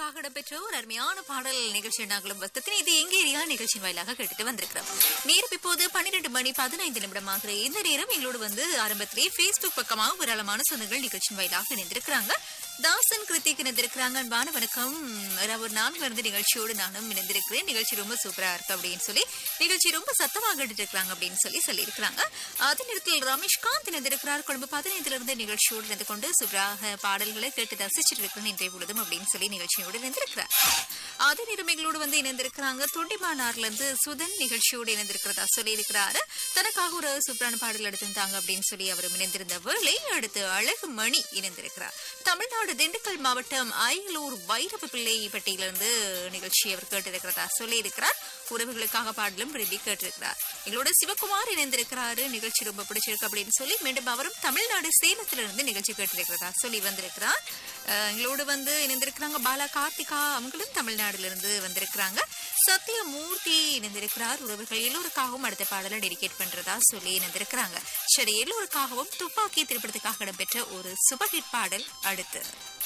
திரைப்படத்துக்காக இடம்பெற்ற ஒரு அருமையான பாடல் நிகழ்ச்சி நாங்களும் வசத்தின் இது எங்க ஏரியா நிகழ்ச்சியின் வாயிலாக கேட்டுட்டு வந்திருக்கிறோம் நேரம் இப்போது பன்னிரெண்டு மணி பதினைந்து நிமிடமாகிற இந்த நேரம் எங்களோடு வந்து ஆரம்பத்திலே Facebook பக்கமாக ஏராளமான சொந்தங்கள் நிகழ்ச்சியின் வாயிலாக இணைந்திருக்கிறாங்க தாசன் கிருத்திக் இணைந்திருக்கிறாங்க அன்பான வணக்கம் நான் ஒரு நான்கு வந்து நிகழ்ச்சியோடு நானும் இணைந்திருக்கிறேன் நிகழ்ச்சி ரொம்ப சூப்பரா இருக்கு அப்படின்னு சொல்லி நிகழ்ச்சி ரொம்ப சத்தமாக கேட்டுட்டு இருக்கிறாங்க அப்படின்னு சொல்லி சொல்லியிருக்கிறாங்க அதே நேரத்தில் ரமேஷ்காந்த் இணைந்திருக்கிறார் கொழும்பு பதினைந்துல இருந்து நிகழ்ச்சியோடு இணைந்து கொண்டு சூப்பராக பாடல்களை கேட்டு ரசிச்சிட்டு இருக்கிறேன் இன்றைய பொழுதும் அப்படின்னு சொல்லி நிகழ்ச்சியோடு இணைந்திருக்கிறார் அதே நேரம் எங்களோடு வந்து இணைந்திருக்கிறாங்க தொண்டிமானார்ல இருந்து சுதன் நிகழ்ச்சியோடு இணைந்திருக்கிறதா சொல்லி இருக்கிறாரு தனக்காக ஒரு சூப்பரான பாடல் எடுத்திருந்தாங்க அப்படின்னு சொல்லி அவர் இணைந்திருந்த வேளை அடுத்து அழகு மணி இணைந்திருக்கிறார் தமிழ்நாடு திண்டுக்கல் மாவட்டம் அயலூர் வைரவ பிள்ளை பட்டியிலிருந்து நிகழ்ச்சி அவர் கேட்டிருக்கிறதா சொல்லி இருக்கிறார் உறவுகளுக்காக பாடலும் விரும்பி கேட்டிருக்கிறார் எங்களோட சிவகுமார் இணைந்திருக்கிறாரு நிகழ்ச்சி ரொம்ப பிடிச்சிருக்கு அப்படின்னு சொல்லி மீண்டும் அவரும் தமிழ்நாடு சேலத்திலிருந்து நிகழ்ச்சி கேட்டிருக்கிறதா சொல்லி வந்திருக்கிறார் அஹ் எங்களோடு வந்து இணைந்திருக்கிறாங்க பாலா கார்த்திகா அவங்களும் தமிழ்நாடுல இருந்து வந்திருக்கிறாங்க சத்யமூர்த்தி இணைந்திருக்கிறார் உறவுகள் எல்லோருக்காகவும் அடுத்த பாடலை டெடிகேட் பண்றதா சொல்லி இணைந்திருக்கிறாங்க சரி எல்லோருக்காகவும் துப்பாக்கி திரைப்படத்துக்காக இடம்பெற்ற ஒரு சுபஹிட் பாடல் அடுத்து